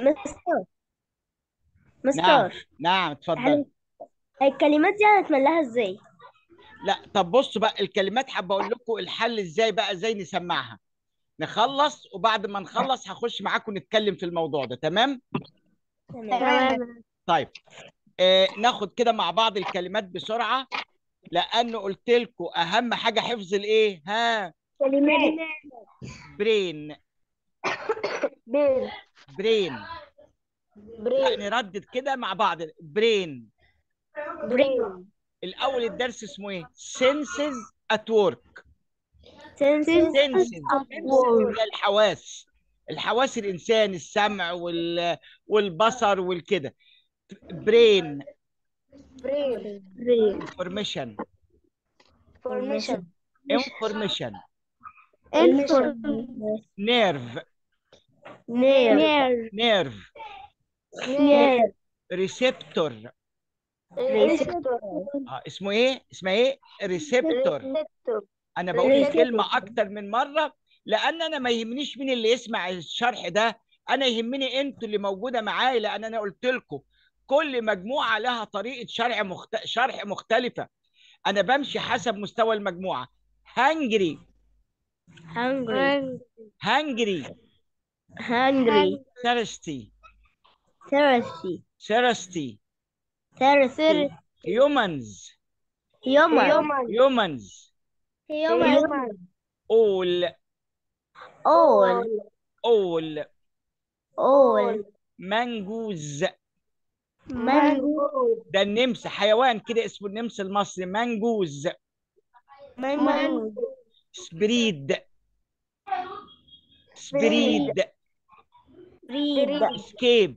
مستر نعم مستر نعم اتفضل هل الكلمات دي هنتملاها ازاي؟ لا طب بصوا بقى الكلمات حابه اقول لكم الحل ازاي بقى ازاي نسمعها نخلص وبعد ما نخلص هخش معاكم نتكلم في الموضوع ده تمام تمام طيب آه ناخد كده مع بعض الكلمات بسرعه لانه قلت لكم اهم حاجه حفظ الايه ها كلمات برين بين برين لا برين نردد كده مع بعض برين برين الاول الدرس اسمه ايه senses at work senses senses at senses work. هي الحواس الحواس الانسان السمع وال والبصر والكده brain برين برين information formation information information nerve nerve nerve nerve receptor receptor اه اسمه ايه اسمها ايه receptor receptor انا بقول receptor. الكلمه اكتر من مره لان انا ما يهمنيش مين اللي يسمع الشرح ده انا يهمني انتوا اللي موجوده معايا لان انا قلت لكم كل مجموعه لها طريقه شرح مخت... شرح مختلفه انا بمشي حسب مستوى المجموعه hungry hungry hungry hungry thirsty thirsty thirsty thirsty humans human humans human all all all all mangoes mango ده النمس حيوان كده اسمه النمس المصري منجوز mango سبريد سبريد breed اسكيب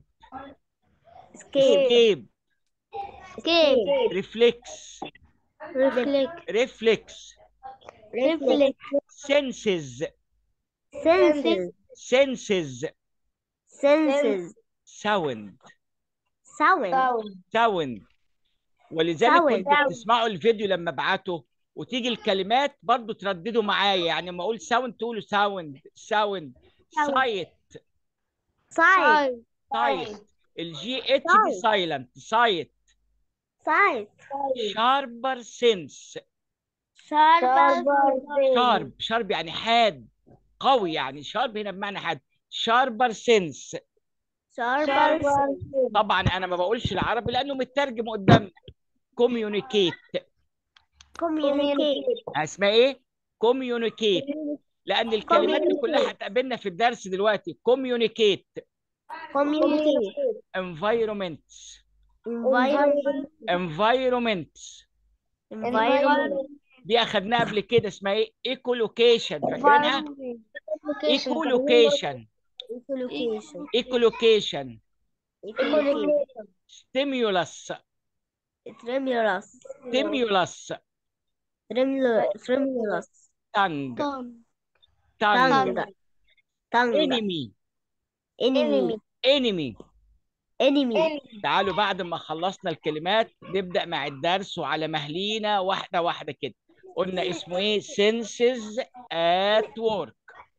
escape اسكيب escape ريفلكس reflect ريفلكس reflect senses senses senses senses sound sound sound ولذلك sound. كنتوا بتسمعوا الفيديو لما ابعته وتيجي الكلمات برضو ترددوا معايا يعني لما اقول ساوند تقولوا ساوند ساوند سايت sight سايت الجي اتش دي Sight. سايلنت سايت sight شاربر سنس sharp شارب شارب يعني حاد قوي يعني شارب هنا بمعنى حاد شاربر سنس sharp طبعا انا ما بقولش العربي لانه مترجم قدامنا كوميونيكيت communicate اسمها ايه كوميونيكيت لان الكلمات دي كلها هتقابلنا في الدرس دلوقتي كوميونيكيت communicate environment environment environment environment دي اخدناها قبل كده اسمها ايه ايكولوكيشن فاكرينها ايكولوكيشن echolocation ايكولوكيشن echolocation ستيمولس tremulous ستيمولس tremulous tremulous تانج tongue تانج tongue انمي enemy انمي enemy تعالوا بعد ما خلصنا الكلمات نبدأ مع الدرس وعلى مهلينا واحدة واحدة كده قلنا اسمه ايه senses at work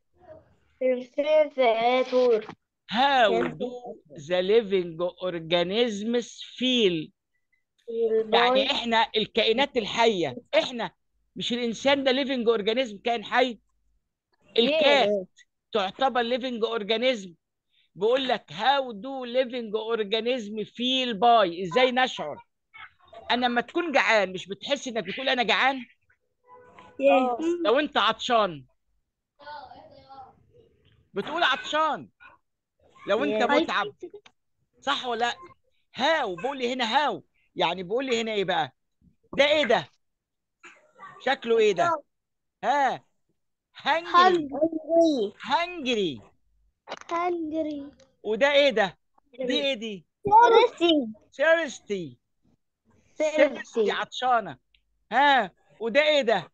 how do the living organisms feel يعني احنا الكائنات الحية احنا مش الانسان ده living organism كائن حي الكات تعتبر living organism بيقول لك how do living organism feel by ازاي نشعر انا لما تكون جعان مش بتحس انك بتقول انا جعان لو انت عطشان بتقول عطشان لو انت Yeah. متعب صح ولا لا هاو بقول لي هنا هاو يعني بقول لي هنا ايه بقى ده ايه ده شكله ايه ده ها هنجري hungry هنجري hungry وده ايه ده دي ايه دي thirsty سيرستي سيرستي عطشانه ها وده ايه ده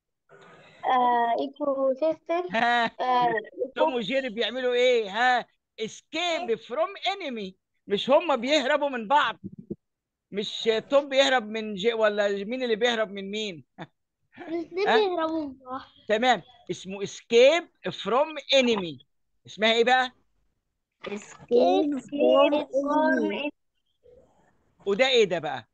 ecosystem ها توم وجيري بيعملوا ايه ها اسكيب فروم انمي مش هم بيهربوا من بعض مش توم بيهرب من جي ولا مين اللي بيهرب من مين الاثنين ها؟ بيهربوا من بعض تمام اسمه اسكيب فروم انمي اسمها ايه بقى escape from enemy وده ايه ده بقى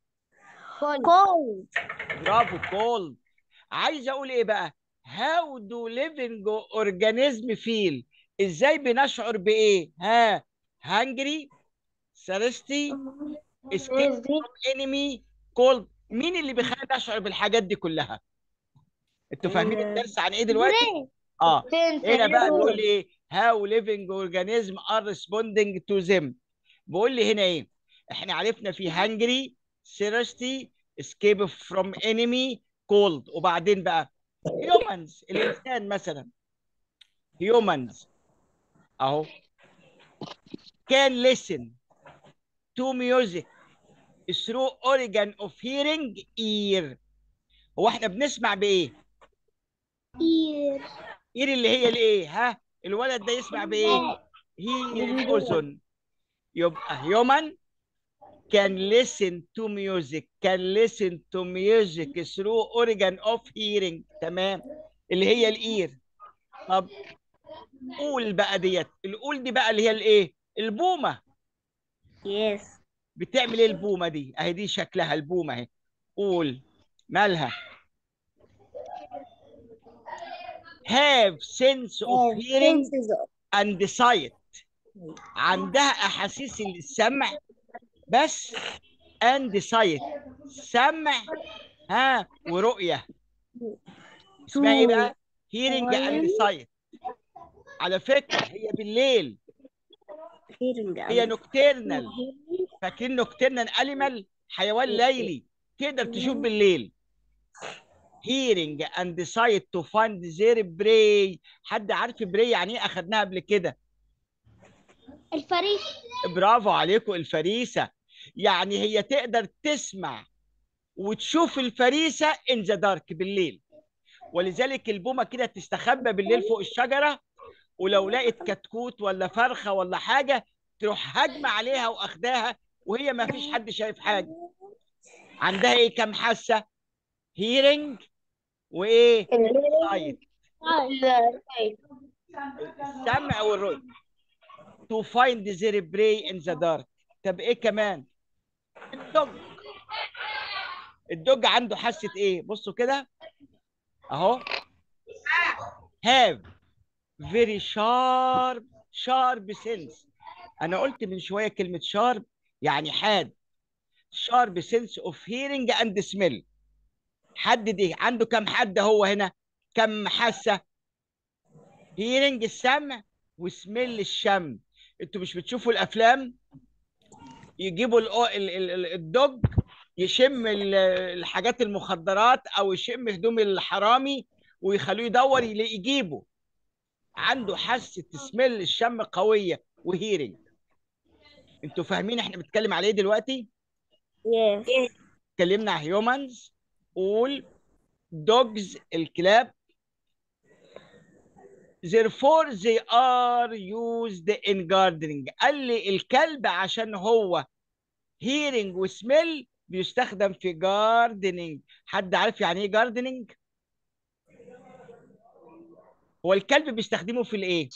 cold برافو كولد عايز اقول ايه بقى how do living organism feel ازاي بنشعر بايه ها hungry thirsty escape from enemy cold مين اللي بيخلينا نشعر بالحاجات دي كلها انتوا فاهمين الدرس عن ايه دلوقتي اه هنا بقى بيقول لي ايه how living organism are responding to them بيقول لي هنا ايه احنا عرفنا في hungry thirsty escape from enemy cold وبعدين بقى humans الانسان مثلا humans اهو can listen to music through organ of hearing ear هو احنا بنسمع بايه ear ear اللي هي الايه ها الولد ده يسمع بايه hear اذن يبقى human can listen to music can listen to music through organ of hearing تمام اللي هي الاير طب قول بقى ديت القول دي بقى اللي هي الايه البومه yes بتعمل ايه البومه دي اهي دي شكلها البومه اهي قول مالها have sense of hearing and sight عندها احاسيس السمع بس and sight سمع ها ورؤيه اسمها ايه بقى hearing and sight على فكره هي بالليل هي نوكتيرنال فاكرين نوكتيرنال انيمال حيوان ليلي تقدر تشوف بالليل hearing and sight to find their prey حد عارف بري يعني ايه اخدناها قبل كده الفريق برافو عليكم الفريسه يعني هي تقدر تسمع وتشوف الفريسه ان ذا دارك بالليل ولذلك البومه كده تستخبى بالليل فوق الشجره ولو لقت كتكوت ولا فرخه ولا حاجه تروح هجمه عليها واخداها وهي ما فيش حد شايف حاجه عندها ايه كام حاسه هيرنج وايه سايت السمع والرؤيه to find their prey in the dark طب ايه كمان الدوج الدوج عنده حاسه ايه بصوا كده اهو have very sharp sharp sense انا قلت من شويه كلمه sharp يعني حاد sharp sense of hearing and smell حدد ايه عنده كم حد هو هنا كم حاسه hearing السمع وسميل الشم انتوا مش بتشوفوا الافلام يجيبوا الأو- ال- ال- ال- الدوج يشم ال- الحاجات المخدرات او يشم هدوم الحرامي ويخلوه يدور يلاقي يجيبه عنده حاسه سميل الشم قويه وهيرنج انتوا فاهمين احنا بنتكلم على ايه دلوقتي yes اتكلمنا على هيومنز قول دوجز الكلاب therefore they are used in gardening قال لي الكلب عشان هو hearing وسميل بيستخدم في gardening حد عارف يعني ايه gardening هو الكلب بيستخدمه في الايه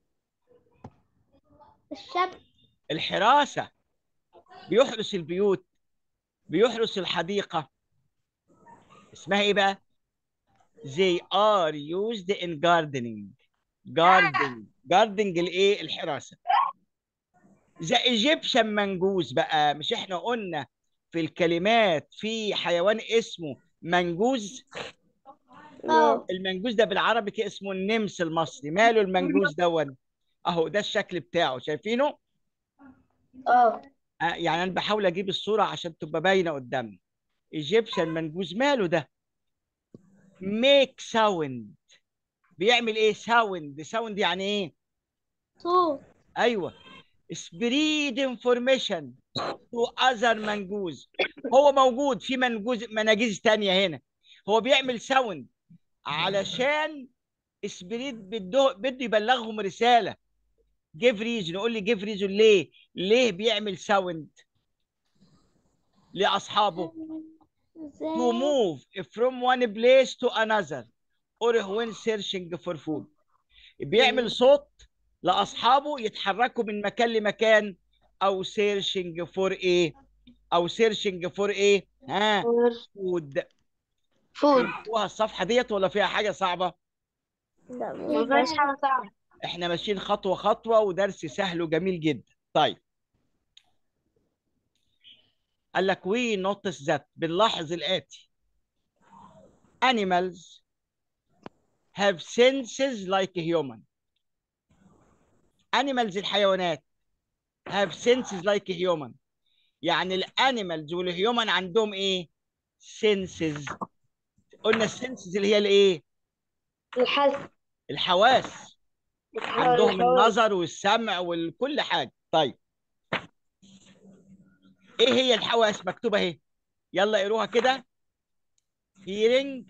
الشاب الحراسة بيحرس البيوت بيحرس الحديقة اسمها ايه بقى they are used in gardening gardening gardening الايه الحراسة the Egyptian منجوز بقى مش احنا قلنا في الكلمات في حيوان اسمه منجوز اه المنجوز ده بالعربي كده اسمه النمس المصري ماله المنجوز دون اهو ده الشكل بتاعه شايفينه اه آه، يعني انا بحاول اجيب الصوره عشان تبقى باينه قدامي ايجيبشن منجوز ماله ده ميك ساوند بيعمل ايه ساوند ساوند يعني ايه صوت ايوه سبريد انفورميشن تو اذر منجوز هو موجود في منجوز مناجيز تانية هنا هو بيعمل ساوند علشان سبريد بده بده يبلغهم رساله جيف ريزون يقول لي جيف ريزون ليه ليه بيعمل ساوند لاصحابه to ازاي move from one place to another or when searching for food بيعمل صوت لاصحابه يتحركوا من مكان لمكان او سيرشنج فور ايه او سيرشنج فور ايه ها فود فود فهمتوها الصفحه ديت ولا فيها حاجه صعبه لا ما فيهاش حاجة صعبة احنا ماشيين خطوه خطوه ودرس سهل وجميل جدا طيب قال لك وي نوتس ذات بنلاحظ الاتي animals have senses like a human animals الحيوانات have senses like a human يعني الانيمالز والهيومن عندهم ايه senses قلنا السنسز اللي هي الايه الحس الحواس عندهم النظر والسمع وكل حاجه طيب ايه هي الحواس مكتوبه اهي يلا اقروها كده hearing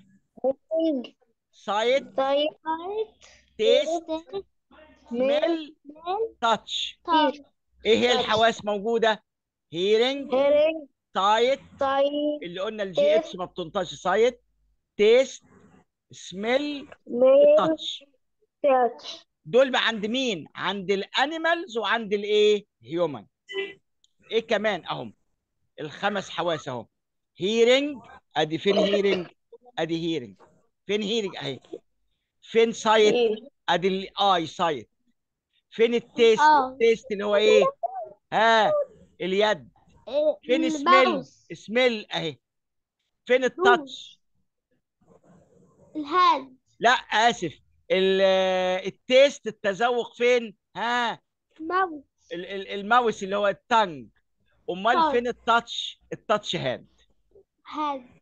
sight طيب taste smell touch ايه هي Touch. الحواس موجوده hearing هيرنج sight طيب اللي قلنا الجي اتش ما بتنطقش sight taste smell ميل touch تاتش دول بقى عند مين عند الانيمالز وعند الايه هيومن ايه كمان اهم الخمس حواس اهو هيرنج ادي فين هيرنج ادي هيرنج فين هيرنج اهي فين سايت ادي الاي سايت فين التيست آه. التيست اللي هو ايه ها اليد فين سميل الماوس سميل اهي فين التاتش الهاند لا اسف ال- التيست التذوق فين ها ماوس ال- ال- الماوس اللي هو التانج امال آه. فين التاتش التاتش هاند هاند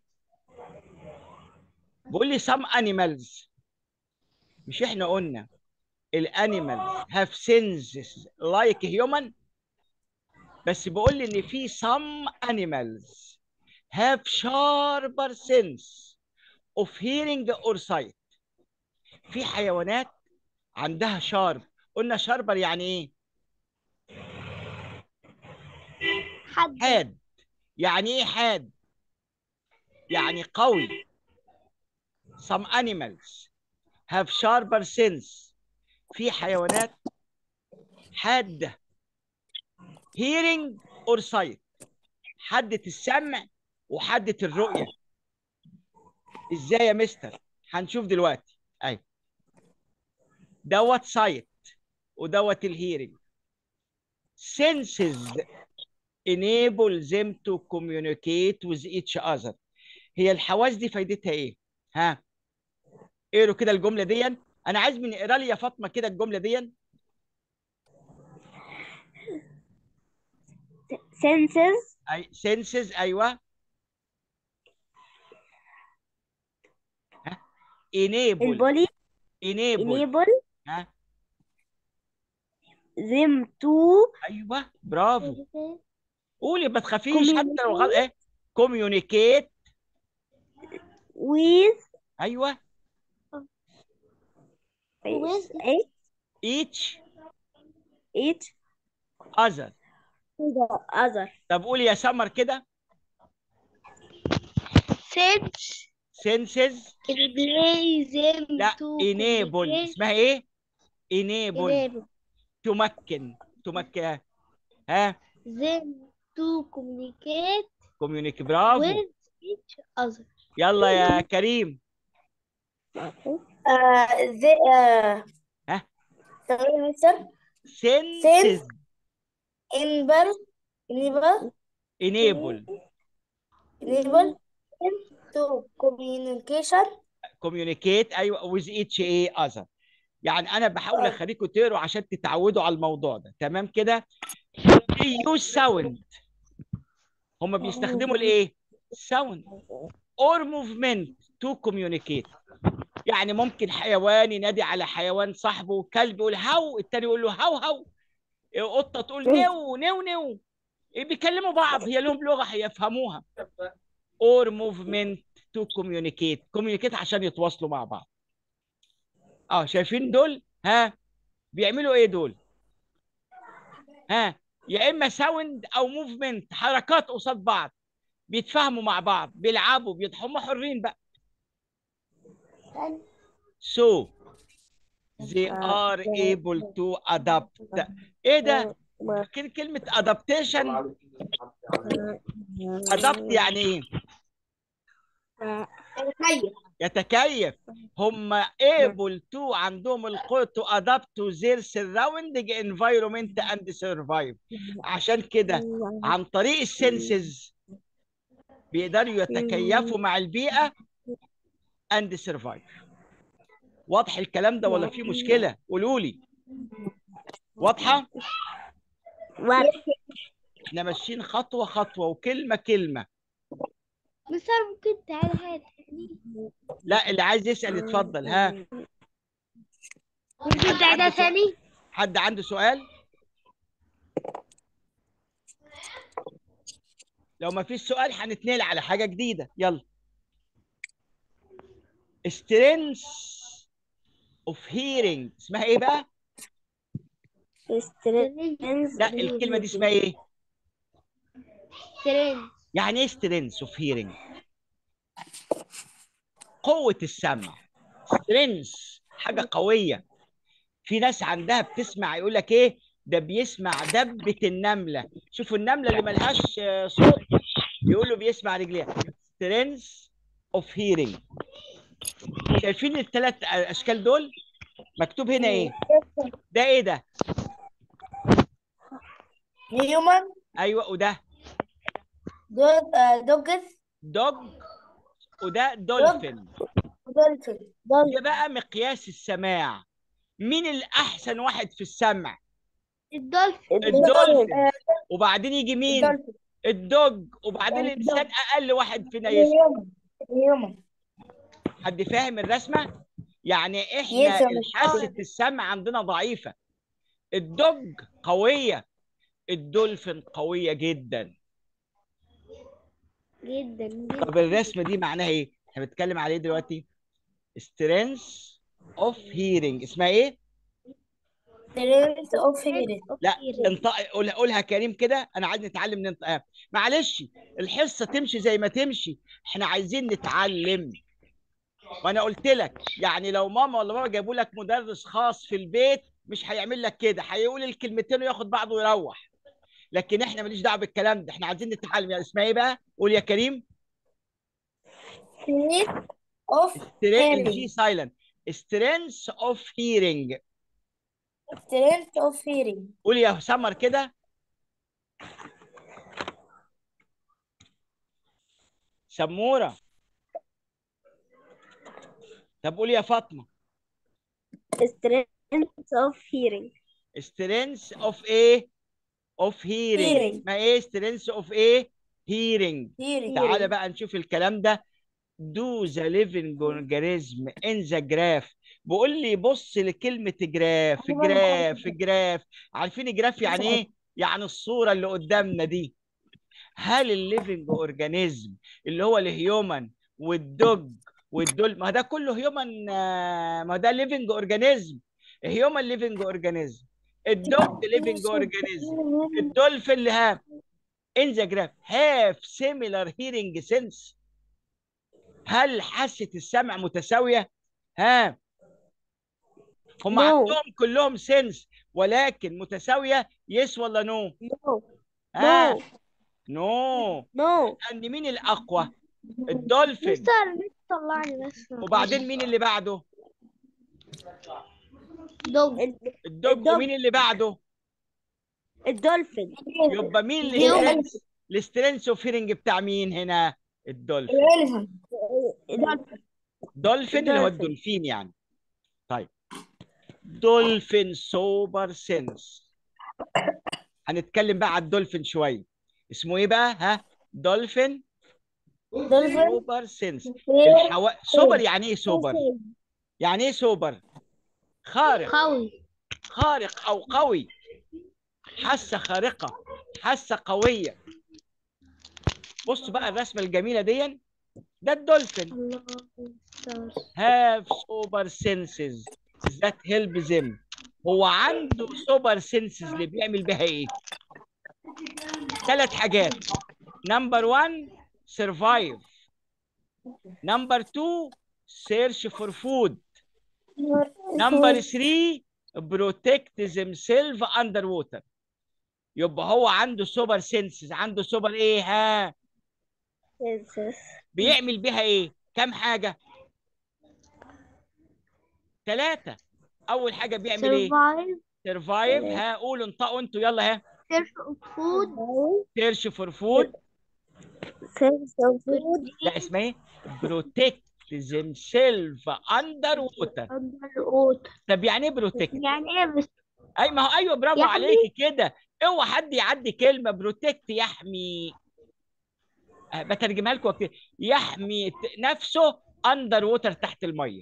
بيقول لي some animals مش احنا قلنا الانيمالز have senses like human بس بيقول لي ان في some animals have sharper sense of hearing or sight في حيوانات عندها شارب قلنا شاربر يعني ايه حد حاد يعني ايه حاد يعني قوي some animals have sharper sense في حيوانات حادة hearing or sight حادة السمع وحادة الرؤية ازاي يا مستر هنشوف دلوقتي اي دوت سايت ودوت الهيرنج senses enable them to communicate with each other هي الحواس دي فايدتها ايه ها اقروا كده الجمله دي انا عايز من اقرا لي يا فاطمه كده الجمله دي senses اي senses ايوه ها enable البولي enable enable ها them to ايوه برافو قولي ما تخافيش حتى لو غلط ايه communicate with ايوه with each each other other طب قولي يا سمر كده sense senses enable them لا to enable communicate. اسمها ايه enable enable تمكن تمكن ها them to communicate كوميونيك برافو with each other يلا يا كريم آه زي آه ها ثواني مستر senses enable enable enable enable to communication communicate ايوه with each ايه other يعني انا بحاول آه. اخليكم تقروا عشان تتعودوا على الموضوع ده تمام كده use sound هم بيستخدموا الايه sound or movement to communicate يعني ممكن حيوان ينادي على حيوان صاحبه كلب يقول هو التاني يقول له هو هو قطه تقول نو نو نو بيكلموا بعض هي لهم لغه هيفهموها or movement to communicate communicate عشان يتواصلوا مع بعض اه شايفين دول ها بيعملوا ايه دول ها يا اما ساوند او موفمنت حركات قصاد بعض بيتفاهموا مع بعض بيلعبوا بيضحوا هم حرين بقى so they are able to adapt ايه ده كل- كلمة adaptation adapt يعني ايه تخيل يتكيف هم able to عندهم القدرة to adapt to their surrounding environment and survive عشان كده عن طريق السنسز بيقدروا يتكيفوا مع البيئة and survive واضح الكلام ده ولا في مشكلة قولوا لي واضحة احنا ماشيين خطوة خطوة وكلمة كلمة مستر ممكن تعالى تاني لا اللي عايز يسأل يتفضل ها ممكن تعالى تاني حد عنده سؤال لو ما فيش سؤال هنتنقل على حاجة جديدة يلا strengths of hearing اسمها ايه بقى لا الكلمة دي اسمها ايه ترند يعني ايه strengths of hearing قوة السمع strengths حاجة قوية في ناس عندها بتسمع يقول لك ايه ده بيسمع دبة النملة شوفوا النملة اللي ملهاش آه، صوت يقولوا بيسمع رجليها strengths of hearing شايفين الثلاث اشكال دول مكتوب هنا ايه ده ايه ده هيومن ايوه وده دوجز دوج وده دولفين دولفين ده بقى مقياس السماع مين الاحسن واحد في السمع الدولفين الدولفين وبعدين يجي مين دولفين الدوج وبعدين الدوج. الانسان اقل واحد فينا يسمع هيومن هيومن حد فاهم الرسمه يعني احنا يفهم. حاسه السمع عندنا ضعيفه الدوج قويه الدولفين قويه جدا جدا جدا طب الرسمه دي معناها ايه احنا بنتكلم عليه دلوقتي strength of hearing اسمها ايه strength of hearing لا انطق قولها قولها كريم كده انا عايز نتعلم ننطقها معلش الحصه تمشي زي ما تمشي احنا عايزين نتعلم وانا قلت لك يعني لو ماما ولا بابا جابوا لك مدرس خاص في البيت مش هيعمل لك كده هيقول الكلمتين وياخد بعضه ويروح لكن احنا ماليش دعوه بالكلام ده احنا عايزين نتعلم يعني اسمها ايه بقى قول يا كريم strength of Hearing. جي سايلنت strength of hearing strength of hearing قول يا سمر كده سمورة طب قول يا فاطمة strength of hearing strength of ايه of hearing Hearing. ما ايه strength of ايه hearing hearing تعالى بقى نشوف الكلام ده do the living organism in the graph بيقول لي بص لكلمة جراف جراف جراف عارفين جراف يعني ايه؟ يعني الصورة اللي قدامنا دي هل الليفنج اورجانيزم اللي هو الهيومن والدوج والدول ما ده كله هيومن ما ده ليفنج اورجانيزم هيومن ليفنج اورجانيزم الدوج ليفنج اورجانيزم الدولفين اللي ها in the graph have similar hearing sense هل حاسة السمع متساوية؟ ها هم No. عندهم كلهم سنس ولكن متساوية يس ولا نو؟ no ها no نو no ان مين الاقوى؟ الدولفين مستر مش طلعني بس وبعدين مين اللي بعده؟ دوج الدوج الدوج. ومين اللي بعده؟ الدولفين يبقى مين الهيومن. السترينث السترينث اوف هيرنج بتاع مين هنا؟ الدولفين الإليفنت دولفين اللي هو الدولفين. الدولفين يعني طيب دولفين سوبر سينس هنتكلم بقى على الدولفين شويه اسمه ايه بقى ها دولفين دولفين سوبر سينس الحوا... سوبر يعني ايه سوبر يعني ايه سوبر خارق قوي خارق او قوي حاسه خارقه حاسه قويه بص بقى الرسمه الجميله دي ده الدولفين الله مستر have super senses that help them هو عنده سوبر سينسز اللي بيعمل بيها ايه؟ ثلاث حاجات نمبر 1 survive نمبر 2 search for food نمبر 3 بروتكت ذيم سيلف اندر ووتر يبقى هو عنده سوبر سينسز عنده سوبر ايه ها بيعمل بيها ايه كم حاجه ثلاثه اول حاجه بيعمل ايه survive سرفايف ها قولوا انطقوا انتوا يلا ها search of food سيرش فور فود food لا اسمها ايه بروتكت ذيم سيلف اندر ووتر under water طب يعني ايه بروتكت يعني ايه بس اي ما هو ايوه برافو يحمي. عليكي كده اوعى حد يعدي كلمه بروتكت يحمي أه، بترجمها لكم كده يحمي ت- نفسه اندر ووتر تحت الميه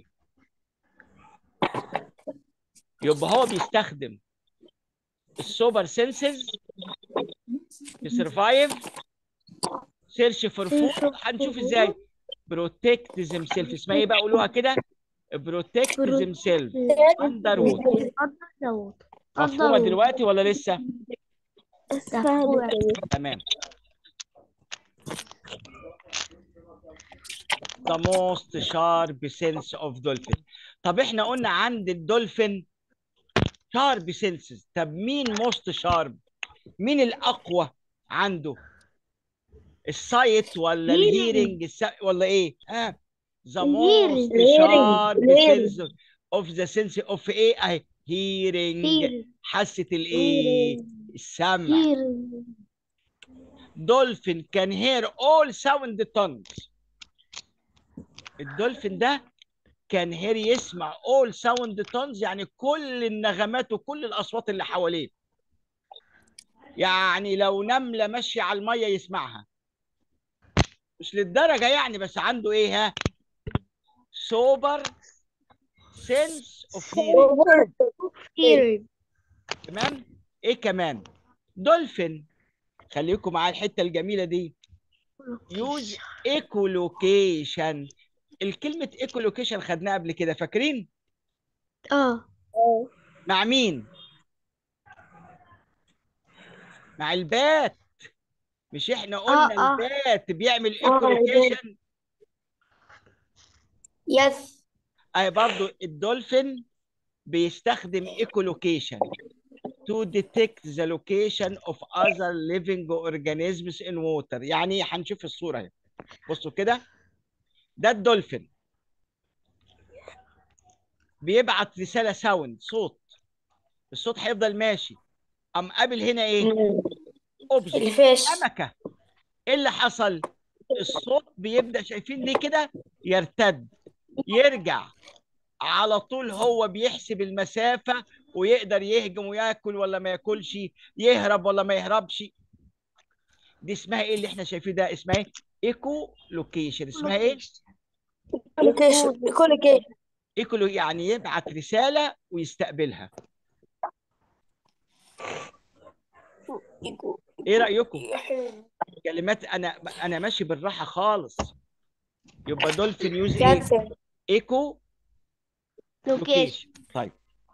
يبقى هو بيستخدم السوبر سينسز سرفايف سيرش فور فود هنشوف ازاي بروتكت ذيم سيلف اسمها ايه بقى قولوها كده بروتكت ذيم سيلف اندر ووتر under the water مفهومه دلوقتي ولا لسه مفهومة. تمام the most sharp sense of dolphin طب احنا قلنا عند الدولفين sharp senses طب مين most sharp مين الأقوى عنده السايت ولا Hearing. الهيرنج الس... ولا ايه ها the Hearing. most Hearing. sharp Hearing. sense of the sense of ايه اهي hearing Hearing. حاسة الايه السمع Hearing. dolphin can hear all sound tones الدولفين ده كان هير يسمع all sound tones يعني كل النغمات وكل الأصوات اللي حواليه يعني لو نملة ماشية على المية يسمعها مش للدرجة يعني بس عنده ايه ها sober sense of hearing Hearing. تمام ايه كمان دولفين خليكم معايا الحتة الجميلة دي يوز ايكولوكيشن الكلمة ايكولوكيشن خدناها قبل كده فاكرين اه مع مين مع البات مش احنا قلنا آه. البات بيعمل آه، البات. ايكولوكيشن يس اي برضو الدولفين بيستخدم ايكولوكيشن to detect the location of other living organisms in water يعني هنشوف الصورة اهي بصوا كده ده الدولفين بيبعت رسالة ساوند صوت الصوت هيفضل ماشي قام قابل هنا ايه اوبجكت الفيش سمكة ايه اللي حصل الصوت بيبدأ شايفين ليه كده يرتد يرجع على طول هو بيحسب المسافة ويقدر يهجم وياكل ولا ما ياكلش يهرب ولا ما يهربش دي اسمها ايه اللي احنا شايفيه ده اسمها ايه ايكو لوكيشن اسمها ايه لوكيشن كولوكيشن ايكو لو- يعني يبعت رسالة ويستقبلها ايه رأيكم كلمات انا انا ماشي بالراحة خالص يبقى دولفين يوز ايه كانسل ايكو Location. لوكيشن طيب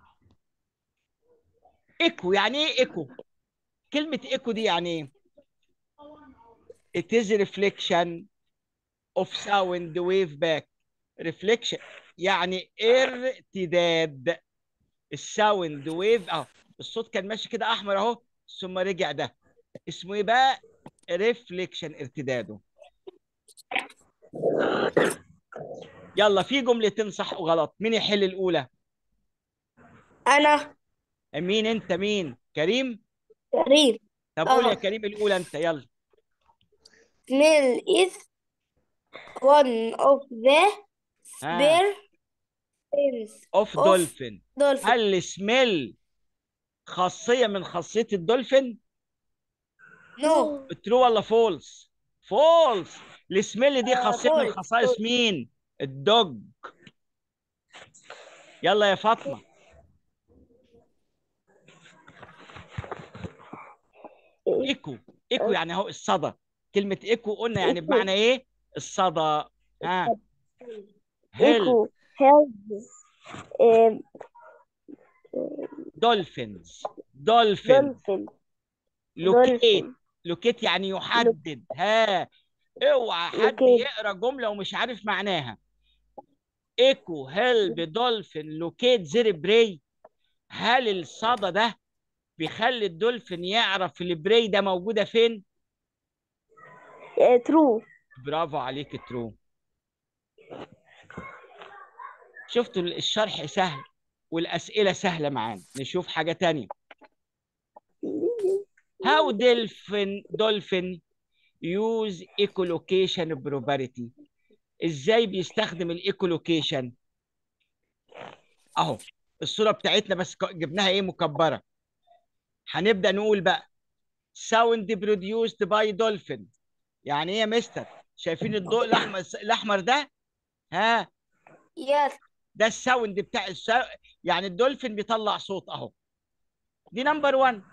ايكو يعني ايه ايكو كلمة ايكو دي يعني ايه it is reflection of sound wave back reflection يعني ارتداد الساوند ويف اهو الصوت كان ماشي كده احمر اهو ثم رجع ده اسمه ايه بقى ريفليكشن ارتداده يلا في جملتين صح وغلط مين يحل الاولى انا مين انت مين كريم كريم طب قول يا آه. كريم الاولى انت يلا smell is one of the ها spare sense اوف of دولفين dolphin هل السميل خاصية من خاصية الدولفين no ترو ولا فولس فولس السميل دي آه، خاصية من false. خصائص مين الدوج يلا يا فاطمة ايكو ايكو يعني اهو الصدى كلمة ايكو قلنا يعني بمعنى ايه الصدى ها هيل echo helps um, دولفينز دولفين dolphin لوكيت dolphin لوكيت يعني يحدد ها اوعى حد لوكيت. يقرا جمله ومش عارف معناها ايكو هيلب دولفين لوكيت زير براي هل الصدى ده بيخلي الدولفين يعرف البراي ده موجوده فين ترو برافو عليك ترو شفتوا الشرح سهل والاسئله سهله معانا نشوف حاجه تانية How dolphin dolphin use echolocation property ازاي بيستخدم الايكولوكيشن اهو الصوره بتاعتنا بس ك- جبناها ايه مكبره هنبدا نقول بقى sound produced by dolphin يعني ايه يا مستر شايفين الضوء الاحمر الاحمر ده ها يس ده الساوند بتاع السا... يعني الدولفين بيطلع صوت اهو دي نمبر 1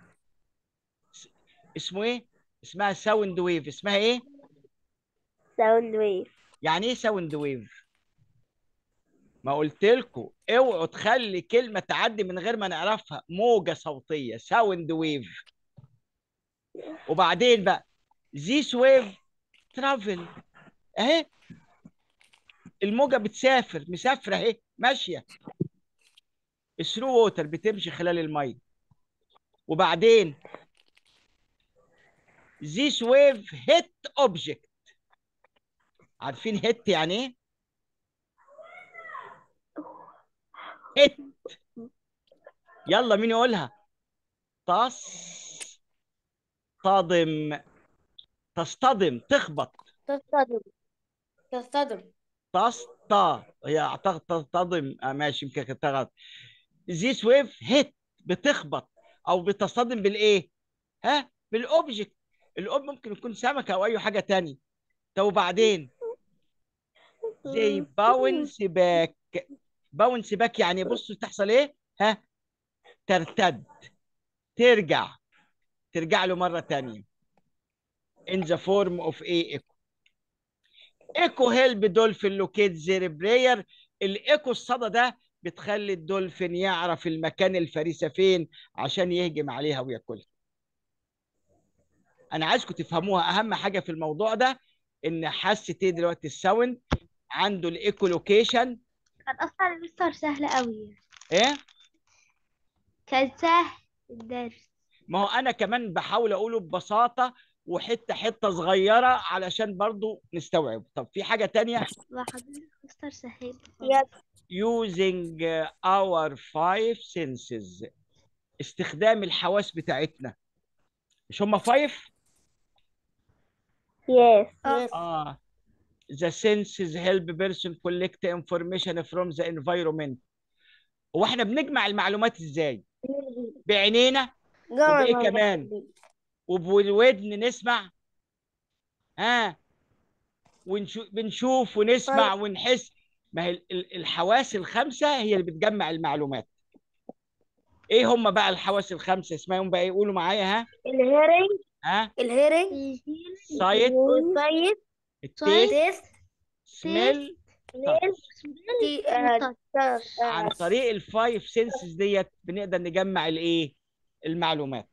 اسمه ايه اسمها ساوند ويف اسمها ايه ساوند ويف يعني ايه ساوند ويف ما قلت لكم اوعوا تخلي كلمه تعدي من غير ما نعرفها موجه صوتيه ساوند ويف وبعدين بقى ذيس ويف ترافل اهي الموجه بتسافر مسافره اهي ماشيه الثرو ووتر بتمشي خلال الميه وبعدين this wave hit object عارفين hit يعني ايه hit يلا مين يقولها تصطدم تصطدم تخبط تصطدم تصطدم تسطى هي اعتقد تصطدم آه ماشي يمكن كانت غلط this wave hit بتخبط او بتصطدم بالايه ها بالاوبجكت الاوب ممكن يكون سمكه او اي حاجه تانية طب وبعدين زي باونس باك باونس باك يعني بصوا تحصل ايه ها ترتد ترجع ترجع له مره تانية in the form of a echo ايكو هيلب دولفين لوكيت زير براير الايكو الصدى ده بتخلي الدولفين يعرف المكان الفريسه فين عشان يهجم عليها وياكلها انا عايزكم تفهموها اهم حاجه في الموضوع ده ان حاسه ايه دلوقتي الساوند عنده الايكو لوكيشن كان اصلا المستر سهل قوي ايه كان سهل الدرس ما هو انا كمان بحاول اقوله ببساطه وحته حته صغيره علشان برضو نستوعب طب في حاجه تانية وحضرتك مستر سهل يس using our five senses استخدام الحواس بتاعتنا مش هم فايف يس اه the senses help person collect information from the environment هو احنا بنجمع المعلومات ازاي بعينينا وبايه كمان وبالودن نسمع ها ونشوف بنشوف ونسمع ونحس ما هي ال- ال- الحواس الخمسه هي اللي بتجمع المعلومات ايه هم بقى الحواس الخمسه اسمهم بقى يقولوا معايا ها الهيرنج ها الهيرنج سايت والسايت التيست تيست سميل عن طريق الفايف سنسز ديت بنقدر نجمع الايه المعلومات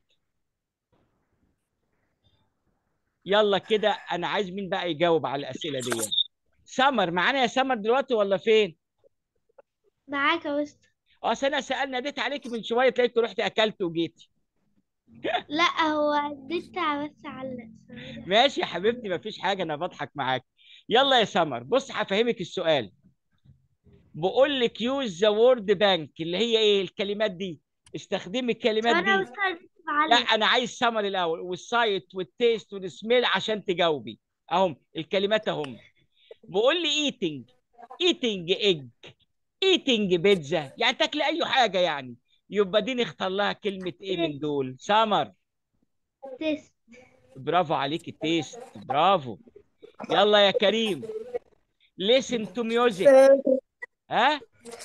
يلا كده انا عايز مين بقى يجاوب على الاسئله دي سمر معانا يا سمر دلوقتي ولا فين معاك يا مستر اصل انا سالنا ناديت عليك من شويه تلاقيك رحت اكلت وجيتي لا هو اديت بس على ماشي يا حبيبتي مفيش حاجه انا بضحك معاك يلا يا سمر بص هفهمك السؤال بقول لك يوز ذا وورد بانك اللي هي ايه الكلمات دي استخدمي الكلمات انا دي مستر لا على انا عايز سمر الاول والسايت والتيست والسميل عشان تجاوبي اهم الكلمات اهم بقول لي ايتنج ايتنج ايج ايتنج بيتزا يعني تاكلي اي حاجه يعني يبقى دي نختار لها كلمه ايه من دول سمر تيست برافو عليك التيست برافو يلا يا كريم listen to music ها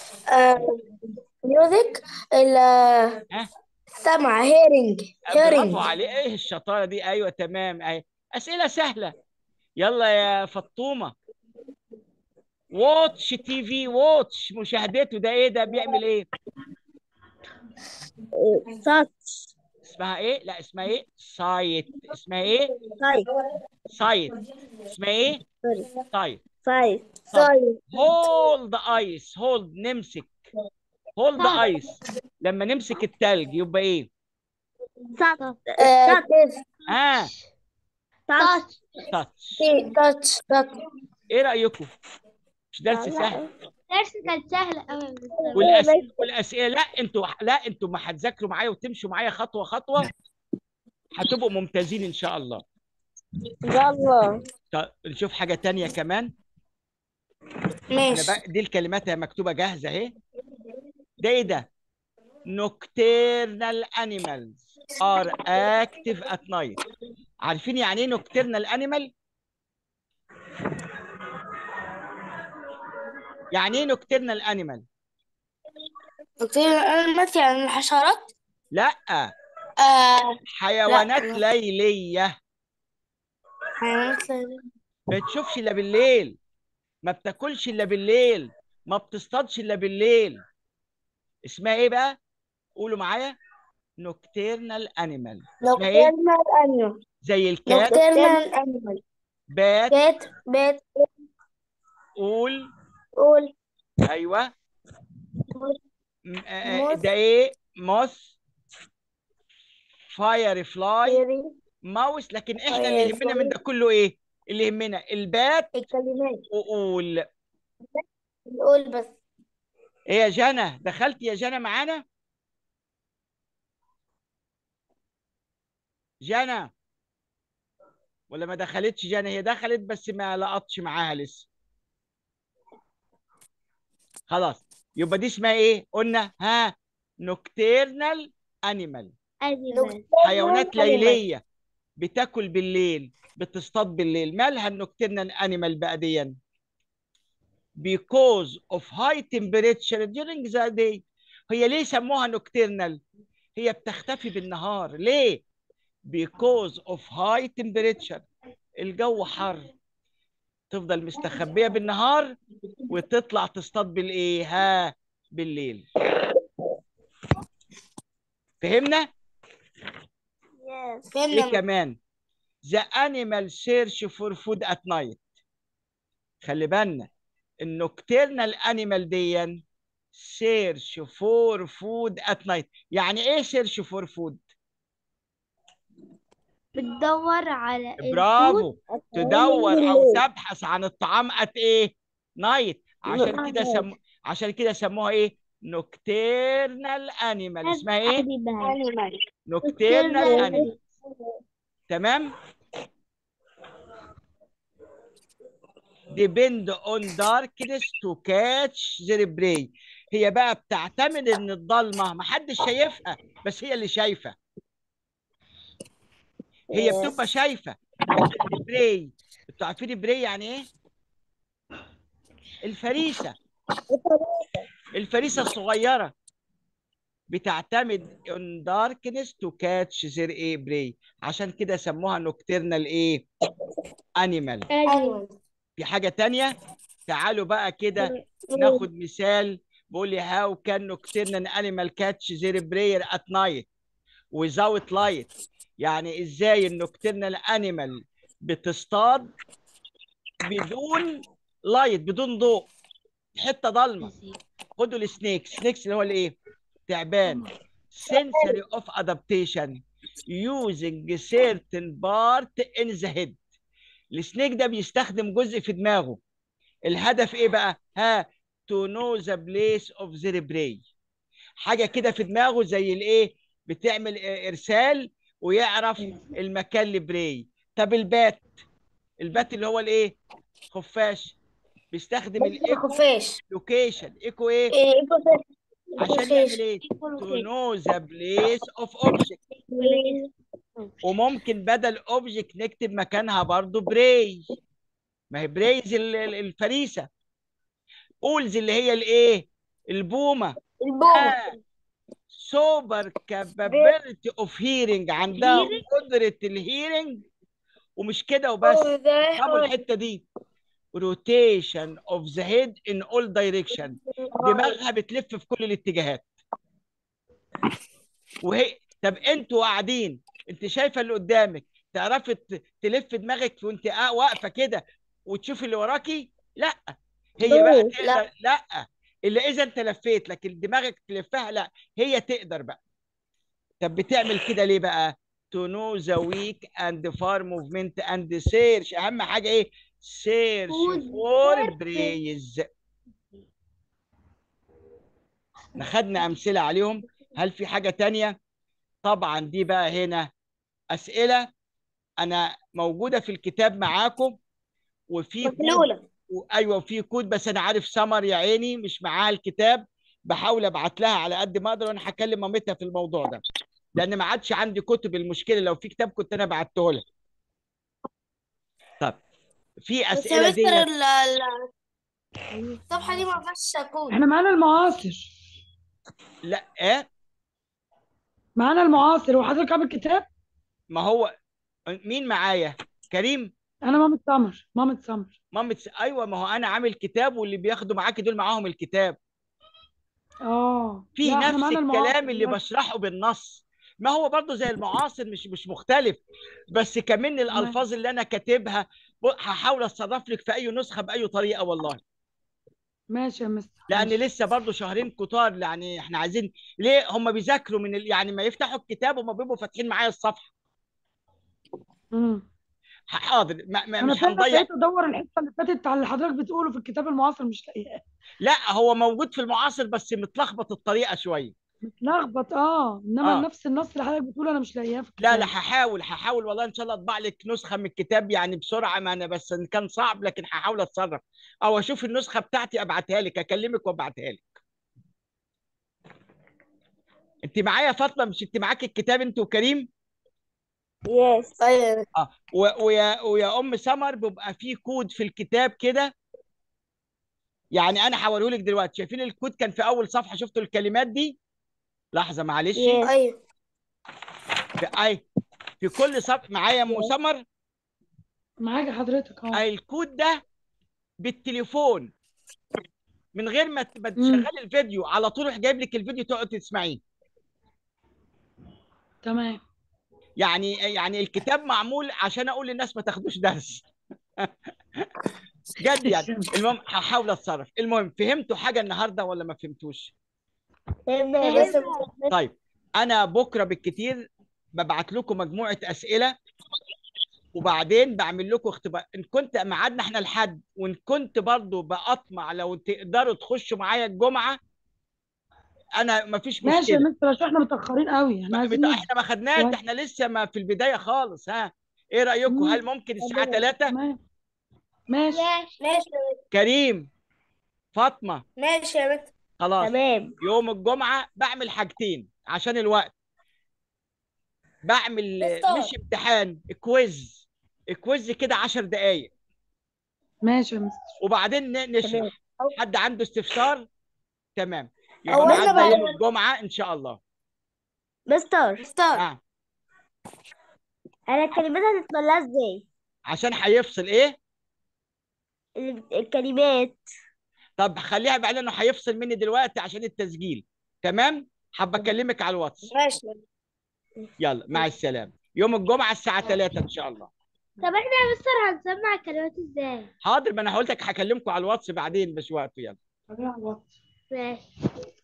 ميوزك ها السمع هيرنج برافو عليك ايه الشطاره دي ايوه تمام اهي اسئله سهله يلا يا فطومه واتش تي في واتش مشاهدته ده ايه ده بيعمل ايه ساتش اسمها ايه لا اسمها ايه سايت اسمها ايه طيب سايت اسمها ايه سايت five طب. five هولد ايس هولد نمسك هولد طب. ايس لما نمسك التلج يبقى ايه touch آه، اه touch تاتش touch touch ايه رايكم مش درس سهل درس كان سهل قوي والاسئله والاسئله لا انتوا لا انتوا ما هتذاكروا معايا وتمشوا معايا خطوه خطوه هتبقوا ممتازين ان شاء الله يلا طب نشوف حاجه تانية كمان انا ماشي بقى دي الكلمات هي مكتوبه جاهزه اهي ده ايه ده nocturnal animals are active at night عارفين يعني ايه nocturnal animal يعني ايه nocturnal animal دكتور الأنماط يعني الحشرات لا آه حيوانات لا. ليليه حيوانات لا- ما بتشوفش الا بالليل ما بتاكلش الا بالليل ما بتصطادش الا بالليل اسمها ايه بقى قولوا معايا نوكتيرنال انيمال اسمها ايه نوكتيرنال أنيمال زي الكات نوكتيرنال أنيمال بات بيت بيت قول قول ايوه م- آه، موس. ده ايه موس فاير فلاي سيري ماوس لكن احنا اللي Firefly. يهمنا من ده كله ايه اللي يهمنا البات الكلمات وقول قول بس ايه يا جنى دخلت يا جنى معانا جنى ولا ما دخلتش جنى هي دخلت بس ما لقطش معاها لسه خلاص يبقى دي اسمها ايه قلنا ها نوكتيرنال انيمال أنيمال حيوانات ليليه بتاكل بالليل بتصطاد بالليل مالها النوكتيرنال انيمال بقى دي because of high temperature during the day هي ليه سموها نوكتيرنال هي بتختفي بالنهار ليه because of high temperature الجو حر تفضل مستخبيه بالنهار وتطلع تصطاد بالايه ها بالليل فهمنا ايه فهمنا كمان the animal search for food at night خلي بالنا النوكتيرنال انيمال دي search for food at night يعني ايه search for food بتدور على الفود برافو تدور او تبحث عن الطعام at ايه نايت عشان كده Night. سمو عشان كده سموها ايه نوكتيرنال انيمال اسمها ايه أنيمال نوكتيرنال Nocturnal انيمال تمام depend on darkness to catch their prey هي بقى بتعتمد ان الضلمه محدش شايفها بس هي اللي شايفه هي بتبقى شايفه لكن البري انتوا عارفين البري يعني ايه الفريسه الفريسه الصغيره بتعتمد on darkness to catch their ايه prey عشان كده سموها نوكتيرنال ايه انيمال أنيمال في حاجه تانية تعالوا بقى كده ناخد مثال بيقول لي how can nocturnal animal catch their prey at night without light يعني ازاي النوكتيرنال انيمال بتصطاد بدون لايت بدون ضوء حته ضلمه خدوا السنيك سنيكس اللي هو الايه تعبان sensory of adaptation using certain part in the head السنيك ده بيستخدم جزء في دماغه الهدف ايه بقى ها to know the place of their prey حاجه كده في دماغه زي الايه بتعمل إيه؟ ارسال ويعرف المكان لبري طب البات البات اللي هو الايه خفاش بيستخدم الايكو خفاش لوكيشن ايكو ايه إيه إيكو عشان خفاش. يعمل ايه to know the place of object وممكن بدل اوبجكت نكتب مكانها برضو بري ما هي بريز ال- ال- الفريسه اولز اللي هي الايه البومه البوم سوبر كابابيلتي اوف هيرنج عندها قدره الهيرنج ومش كده وبس جابوا الحته دي روتيشن اوف ذا هيد ان اول دايركشن دماغها بتلف في كل الاتجاهات وهي طب انتوا قاعدين انت شايفه اللي قدامك تعرفي ت- تلف دماغك وانت قا- واقفه كده وتشوفي اللي وراكي لا هي بقى لا. تقدر لا الا اذا انت لفيت لكن دماغك تلفها لا هي تقدر بقى طب بتعمل كده ليه بقى to know the weak and far movement and search اهم حاجه ايه search Food for for praise احنا خدنا امثله عليهم هل في حاجه تانية طبعا دي بقى هنا اسئله انا موجوده في الكتاب معاكم وفي كود محلولة و- ايوه في كود بس انا عارف سمر يا عيني مش معاها الكتاب بحاول ابعت لها على قد ما اقدر وانا هكلم مامتها في الموضوع ده لان ما عادش عندي كتب المشكله لو في كتاب كنت انا بعته لها طب في بس يا اسئله مستر دي ال- ال- الصفحة دي ما فيهاش كود احنا معانا المعاصر لا ايه معانا المعاصر وحضرتك عامل كتاب ما هو مين معايا كريم انا مامة سمر مامة سمر مامة س- ايوه ما هو انا عامل كتاب واللي بياخدوا معاكي دول معاهم الكتاب اه في لا احنا نفس معانا المعاصر الكلام اللي دلوقتي. بشرحه بالنص ما هو برضه زي المعاصر مش مش مختلف بس كمان الالفاظ اللي انا كاتبها ب- هحاول اتصرف لك في اي نسخه باي طريقه والله ماشي يا مستر لان ماشي. لسه برضه شهرين كتار يعني احنا عايزين ليه هم بيذاكروا من ال... يعني ما يفتحوا الكتاب هم بيبقوا فاتحين معايا الصفحه مم. ح- حاضر ما ما انا مش فعلا هنضيع بقيت ادور الحته اللي فاتت على اللي حضرتك بتقوله في الكتاب المعاصر مش لاقيها لا هو موجود في المعاصر بس متلخبط الطريقه شويه متلخبط اه انما آه. نفس النص اللي حضرتك بتقوله انا مش لاقيها في لا الكتاب لا هحاول هحاول والله ان شاء الله اطبع لك نسخه من الكتاب يعني بسرعه ما انا بس ان كان صعب لكن هحاول اتصرف او اشوف النسخه بتاعتي ابعتها لك اكلمك وابعتها لك انت معايا يا فاطمه مش انت معاك الكتاب انت وكريم يس ايوه اه و- ويا ويا ام سمر بيبقى فيه كود في الكتاب كده يعني انا هوريه لك دلوقتي شايفين الكود كان في اول صفحه شفتوا الكلمات دي لحظه معلش ايوه في اي في كل صفحه معايا يا ام سمر معاك حضرتك اه الكود ده بالتليفون من غير ما ت- ما مم. تشغلي الفيديو على طول يروح جايب لك الفيديو تقعد تسمعيه تمام يعني يعني الكتاب معمول عشان اقول للناس ما تاخدوش درس جد يعني المهم هحاول اتصرف المهم فهمتوا حاجه النهارده ولا ما فهمتوش فهمنا بس طيب انا بكره بالكتير ببعت لكم مجموعه اسئله وبعدين بعمل لكم اختبار ان كنت ميعادنا احنا لحد وان كنت برضو بأطمع لو تقدروا تخشوا معايا الجمعه انا ما فيش ماشي يا مشكله مستر عشان احنا متاخرين قوي احنا عايزين بتا- نبدأ. احنا ما خدناش كويس. احنا لسه ما في البدايه خالص ها ايه رايكم مم. هل ممكن الساعه 3 تمام ماشي ماشي ماشي كريم فاطمه ماشي يا مستر خلاص تمام يوم الجمعه بعمل حاجتين عشان الوقت بعمل مستر. مش امتحان كويز كويز كده 10 دقائق ماشي يا مستر وبعدين ن- نشرح تمام. حد عنده استفسار تمام يبقى هو إحنا ميعادنا بقى- يوم الجمعه ان شاء الله مستر مستر آه. انا الكلمات هتتملاها ازاي عشان هيفصل ايه الكلمات طب خليها بقى لانه هيفصل مني دلوقتي عشان التسجيل تمام حابه اكلمك على الواتس ماشي يلا مع السلامه يوم الجمعه الساعه 3 ان شاء الله طب احنا يا مستر هنسمع الكلمات ازاي حاضر ما انا قلت لك هكلمكم على الواتس بعدين مش وقت يلا خلينا على الواتس ماشي